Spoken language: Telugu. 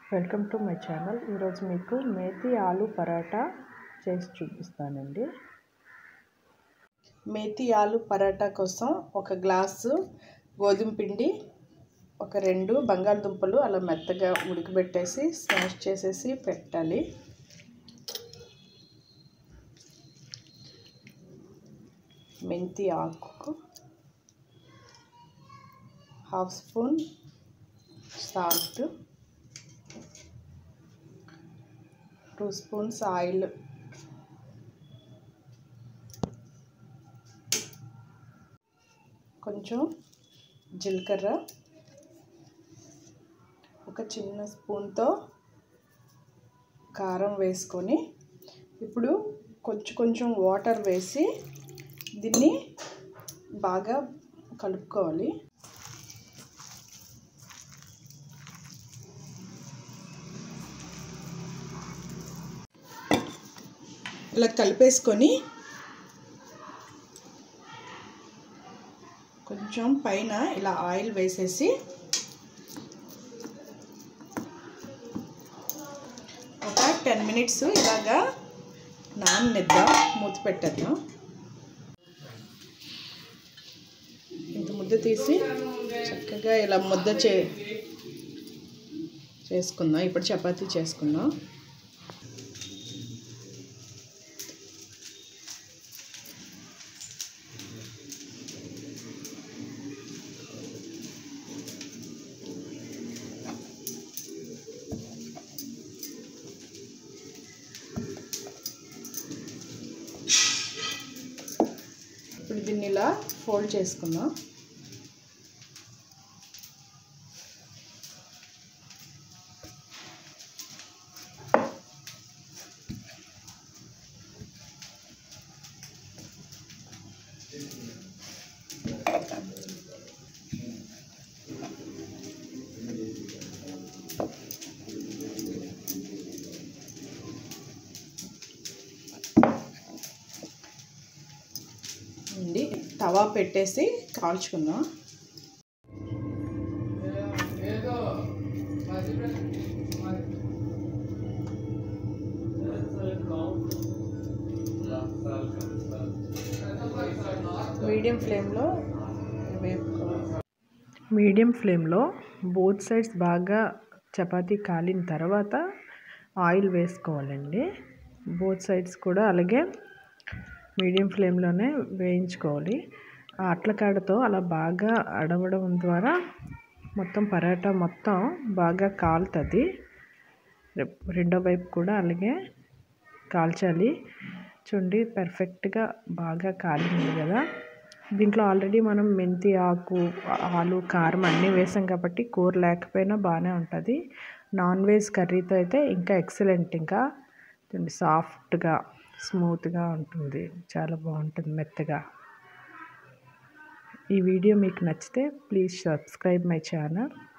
వెల్కమ్ టు మై ఛానల్ ఈరోజు మీకు మేతి ఆలు పరాటా చేసి చూపిస్తానండి మేతి ఆలు పరాటా కోసం ఒక గ్లాసు గోధుమ పిండి ఒక రెండు బంగాళదుంపలు అలా మెత్తగా ఉడకబెట్టేసి స్మాష్ చేసేసి పెట్టాలి మెంతి ఆకు half spoon salt two spoons oil కొంచెం జీలకర్ర ఒక చిన్న స్పూన్తో కారం వేసుకొని ఇప్పుడు కొంచెం కొంచెం వాటర్ వేసి దీన్ని బాగా కలుపుకోవాలి ఇలా కలిపేసుకొని కొంచెం పైన ఇలా ఆయిల్ వేసేసి ఒక టెన్ మినిట్స్ ఇలాగా నాననిద్దాం మూత పెట్టేద్దాం ఇంత ముద్ద తీసి చక్కగా ఇలా ముద్ద చే చేసుకుందాం ఇప్పుడు చపాతీ చేసుకుందాం ఇప్పుడు దీన్ని ఇలా ఫోల్డ్ చేసుకుందాం ఉంది తవా పెట్టేసి కాల్చుకుందాం మీడియం ఫ్లేమ్లో వేపుకోవాలి మీడియం ఫ్లేమ్లో బోత్ సైడ్స్ బాగా చపాతీ కాలిన తర్వాత ఆయిల్ వేసుకోవాలండి బోత్ సైడ్స్ కూడా అలాగే మీడియం ఫ్లేమ్లోనే వేయించుకోవాలి ఆ అట్లకాడతో అలా బాగా అడవడం ద్వారా మొత్తం పరాటా మొత్తం బాగా కాలుతుంది రెండో వైపు కూడా అలాగే కాల్చాలి చూడండి పర్ఫెక్ట్గా బాగా కాలింది కదా దీంట్లో ఆల్రెడీ మనం మెంతి ఆకు ఆలు కారం అన్నీ వేసాం కాబట్టి కూర లేకపోయినా బాగానే ఉంటుంది నాన్ వెజ్ కర్రీతో అయితే ఇంకా ఎక్సలెంట్ ఇంకా సాఫ్ట్గా స్మూత్గా ఉంటుంది చాలా బాగుంటుంది మెత్తగా ఈ వీడియో మీకు నచ్చితే ప్లీజ్ సబ్స్క్రైబ్ మై ఛానల్